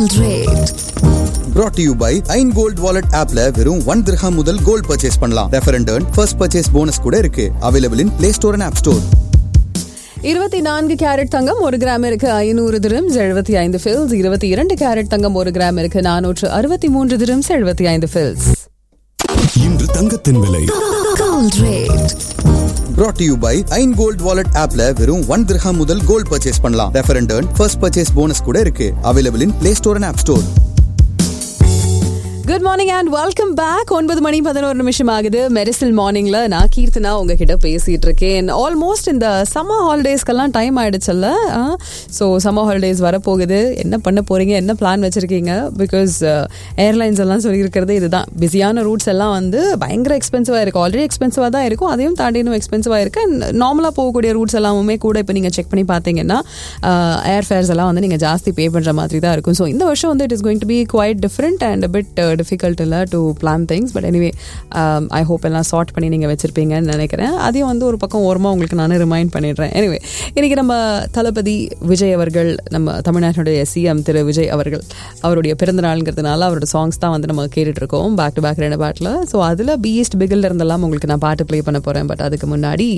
Gold rate. brought to you by Ain gold wallet ஆப்ல வெறும் one dirham முதல் gold purchase பண்ணலாம் refer and first purchase bonus கூட இருக்கு available in Play Store and App Store இருபத்தி நான்கு carrot தங்கம் ஒரு கிராமிற்கு ஐநூறு திரம்ஸ் எழுபத்தி ஐந்து ஃபில்ஸ் இருபத்தி இரண்டு கேரட் தங்கம் ஒரு கிராமிற்கு நானூற்று அறுபத்தி மூன்று திரம்ஸ் எழுபத்தி ஐந்து ஃபில்ஸ் இன்று தங்கத்தின் விலை Gold rate. brought to you by Ain gold wallet ஆப்ல வெறும் ஒன் திரஹாம் முதல் கோல்ட் பர்ச்சேஸ் பண்ணலாம் refer and first purchase bonus கூட இருக்கு available in Play Store and App Store good morning and welcome back ஒன்பது மணி பதினோரு நிமிஷம் ஆகுது மெரிசல் மார்னிங்ல நான் கீர்த்தனா உங்ககிட்ட பேசிட்டு இருக்கேன் ஆல்மோஸ்ட் இந்த சம்மர் ஹாலிடேஸ்க்கெல்லாம் டைம் ஆயிடுச்சுல்ல ஸோ சம்மர் ஹாலிடேஸ் வரப்போகுது என்ன பண்ண போறீங்க என்ன பிளான் வச்சிருக்கீங்க பிகாஸ் ஏர்லைன்ஸ் எல்லாம் சொல்லியிருக்கிறது இதுதான் பிஸியான ரூட்ஸ் எல்லாம் வந்து பயங்கர எக்ஸ்பென்சிவாக இருக்கும் ஆல்ரெடி எக்ஸ்பென்சிவாக தான் இருக்கும் அதையும் தாண்டி இன்னும் எக்ஸ்பென்சிவாக இருக்கு நார்மலாக போகக்கூடிய ரூட்ஸ் எல்லாமே கூட இப்போ நீங்கள் செக் பண்ணி பார்த்தீங்கன்னா ஏர் ஃபேர்ஸ் எல்லாம் வந்து நீங்கள் ஜாஸ்தி பே பண்ணுற மாதிரி தான் இருக்கும் ஸோ இந்த வருஷம் வந்து it is going to be quite different and bit difficult இல்லை to plan things but anyway I hope எல்லாம் சார்ட் பண்ணி நீங்கள் வச்சுருப்பீங்கன்னு நினைக்கிறேன் அதையும் வந்து ஒரு பக்கம் ஓரமாக உங்களுக்கு நான் ரிமைண்ட் பண்ணிடுறேன் எனிவே இன்றைக்கி நம்ம தளபதி விஜய் அவர்கள் நம்ம தமிழ்நாட்டினுடைய சிஎம் திரு விஜய் அவர்கள் அவருடைய பிறந்த நாளுங்கிறதுனால அவரோட சாங்ஸ் தான் வந்து நம்ம கேட்டுட்டு இருக்கோம் பேக் டு பேக் ரெண்டு பாட்டில் ஸோ அதில் பீஸ்ட் பிகில் இருந்தெல்லாம் உங்களுக்கு நான் பாட்டு ப்ளே பண்ண போகிறேன் பட் அதுக்கு முன்னாடி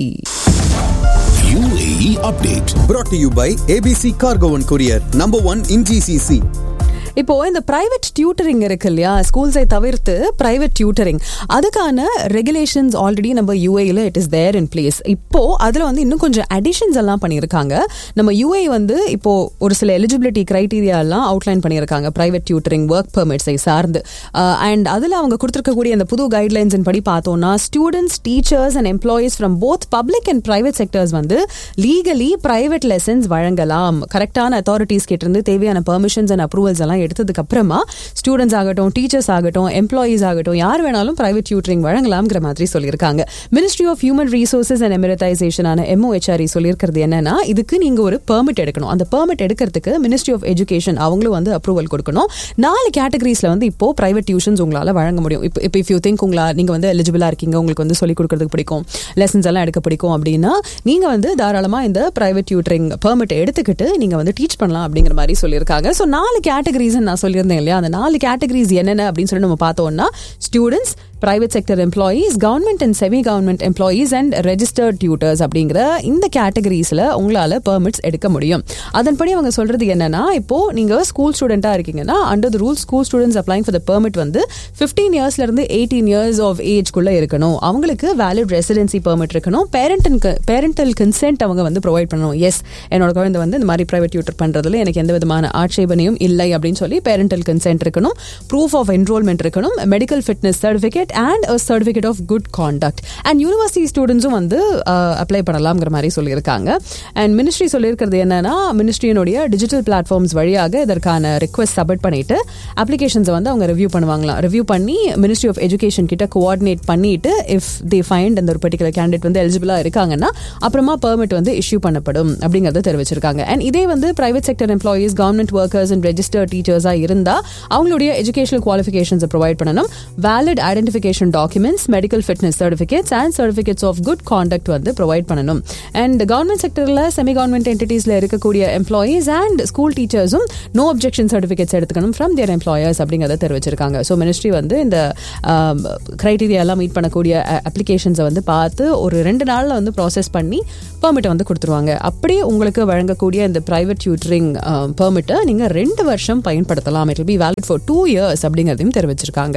UAE update. brought to you by ABC cargo one courier number one in GCC இப்போ இந்த பிரைவேட் டியூட்டரிங் இருக்கு இல்லையா ஸ்கூல்ஸை தவிர்த்து பிரைவேட் டியூட்டரிங் அதுக்கான ரெகுலேஷன்ஸ் ஆல்ரெடி நம்ம யூஏல it is there in place இப்போ அதுல வந்து இன்னும் கொஞ்சம் அடிஷன்ஸ் எல்லாம் பண்ணியிருக்காங்க நம்ம யூஏ வந்து இப்போ ஒரு சில எலிஜிபிலிட்டி கிரைட்டீரியா எல்லாம் அவுட்லைன் பண்ணியிருக்காங்க பிரைவேட் டியூட்டரிங் ஒர்க் பெர்மிட்ஸை சார்ந்து அண்ட் அதுல அவங்க கொடுத்துருக்கக்கூடிய அந்த புது கைட்லைன்ஸ் படி பார்த்தோம்னா students teachers and employees from both public and private sectors வந்து லீகலி பிரைவேட் லெசன்ஸ் வழங்கலாம் கரெக்டான அத்தாரிட்டிஸ் கிட்ட இருந்து தேவையான பெர்மிஷன்ஸ் அண்ட் அப்ரூவல்ஸ் எல்லாம் எடுத்ததுக்கு அப்புறமா ஸ்டூடெண்ட்ஸ் ஆகட்டும் டீச்சர்ஸ் ஆகட்டும் எம்ப்ளாயீஸ் ஆகட்டும் யார் வேணாலும் பிரைவேட் டியூட்டரிங் வழங்கலாம்ங்கிற மாதிரி சொல்லியிருக்காங்க ministry of human resources and எமிரடைசேஷனான எம்ஓஹெச்ஆர்இ சொல்லியிருக்கிறது என்னன்னா இதுக்கு நீங்க ஒரு பெர்மிட் எடுக்கணும் அந்த பெர்மிட் எடுக்கிறதுக்கு மினிஸ்ட்ரி ஆஃப் எஜுகேஷன் அவங்களும் வந்து அப்ரூவல் கொடுக்கணும் நாலு கேட்டகரிஸ்ல வந்து இப்போ பிரைவேட் டியூஷன்ஸ் உங்களால வழங்க முடியும் இப்போ இப்போ இஃப் யூ திங்க் உங்களா நீங்க வந்து எலிஜிபிளா இருக்கீங்க உங்களுக்கு வந்து சொல்லிக் கொடுக்கறதுக்கு பிடிக்கும் லெசன்ஸ் எல்லாம் எடுக்க பிடிக்கும் அப்படின்னா நீங்க வந்து தாராளமா இந்த பிரைவேட் டியூட்டரிங் பெர்மிட் எடுத்துக்கிட்டு நீங்க வந்து டீச் பண்ணலாம் அப்படிங்கிற மாதிரி சொல்லியிருக்காங்க ஸோ நாலு கேட்டகரிஸ் நான் சொல்லியிருந்தேன் இல்லையா அந்த நாலு கேட்டகரிஸ் என்னென்ன அப்படின்னு சொல்லி நம்ம பார்த்தோம்னா students private sector employees government and semi government employees and registered tutors அப்படிங்கிற இந்த கேட்டகரிஸ்ல உங்களால பெர்மிட்ஸ் எடுக்க முடியும் அதன்படி அவங்க சொல்றது என்னன்னா இப்போ நீங்க ஸ்கூல் ஸ்டூடெண்டா இருக்கீங்கன்னா under the rule school students applying for the permit வந்து ஃபிஃப்டீன் இயர்ஸ்ல இருந்து எயிட்டீன் இயர்ஸ் ஆஃப் ஏஜ்குள்ள இருக்கணும் அவங்களுக்கு வேலிட் ரெசிடென்சி பெர்மிட் இருக்கணும் பேரண்ட் பேரண்டல் கன்சென்ட் அவங்க வந்து ப்ரொவைட் பண்ணணும் எஸ் என்னோட குழந்தை வந்து இந்த மாதிரி பிரைவேட் டியூட்டர் பண்றதுல எனக்கு எந்த விதமான ஆட்சேபனையும் இல்லை அப்படின்னு சொல்லி பேரண்டல் கன்சென்ட் இருக்கணும் ப்ரூஃப் ஆஃப் என்ரோல்மெண்ட் இருக்கணும் medical fitness certificate and a certificate of good conduct and university ஸ்டூடெண்ட்ஸும் வந்து அப்ளை பண்ணலாம்ங்கிற மாதிரி சொல்லியிருக்காங்க அண்ட் மினிஸ்ட்ரி சொல்லியிருக்கிறது என்னன்னா மினிஸ்ட்ரியினுடைய டிஜிட்டல் பிளாட்ஃபார்ம்ஸ் வழியாக இதற்கான ரிக்வஸ்ட் சப்மிட் பண்ணிட்டு அப்ளிகேஷன்ஸை வந்து அவங்க ரிவ்யூ பண்ணுவாங்களாம் ரிவ்யூ பண்ணி மினிஸ்ட்ரி ஆஃப் எஜுகேஷன் கிட்ட கோஆர்டினேட் பண்ணிட்டு இஃப் தே ஃபைண்ட் அந்த ஒரு பர்டிகுலர் கேண்டிடேட் வந்து எலிஜிபிளாக இருக்காங்கன்னா அப்புறமா பெர்மிட் வந்து இஷ்யூ பண்ணப்படும் அப்படிங்கறத தெரிவிச்சிருக்காங்க அண்ட் இதே வந்து private sector employees government workers and register டீச்சர்ஸாக இருந்தால் அவங்களுடைய எஜுகேஷனல் குவாலிஃபிகேஷன்ஸை ப்ரொவைட் பண்ணணும் valid identification documents medical fitness certificates and certificates of good conduct வந்து ப்ரொவைட் பண்ணணும் அண்ட் கவர்மெண்ட் செக்டரில் செமி கவர்மெண்ட் என்டிட்டிஸ்ல இருக்கக்கூடிய எம்ப்ளாயீஸ் அண்ட் ஸ்கூல் டீச்சர்ஸும் நோ அப்ஜெக்ஷன் சர்டிஃபிகேட்ஸ் எடுத்துக்கணும் ஃப்ரம் தியர் எம்ப்ளாயர்ஸ் அப்படிங்கிறத தெரிவிச்சிருக்காங்க ஸோ மினிஸ்ட்ரி வந்து இந்த கிரைட்டீரியா எல்லாம் மீட் பண்ணக்கூடிய அப்ளிகேஷன்ஸை வந்து பார்த்து ஒரு ரெண்டு நாளில் வந்து ப்ராசஸ் பண்ணி பெர்மிட்டை வந்து கொடுத்துருவாங்க அப்படியே உங்களுக்கு வழங்கக்கூடிய இந்த பிரைவேட் டியூட்டரிங் பெர்மிட்டை நீங்கள் ரெண்டு வருஷம் பயன்படுத்தலாம் it be valid for two years அப்படிங்கிறதையும் தெரிவிச்சிருக்காங்க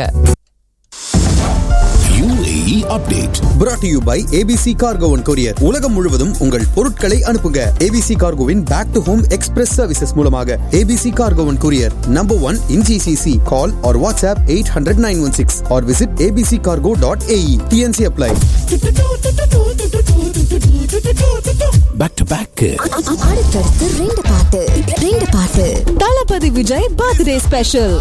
UAE update. brought to you by ABC cargo one courier உலகம் முழுவதும் உங்கள் பொருட்களை அனுப்புங்க ஏபிசி கார்கோவின் back to home express services மூலமாக ABC cargo one courier number one in GCC call or WhatsApp eight hundred nine one six or visit ABC cargo dot AE TNC apply Back to back. அடுத்தடுத்து ரெண்டு பாட்டு ரெண்டு பாட்டு தளபதி Vijay birthday special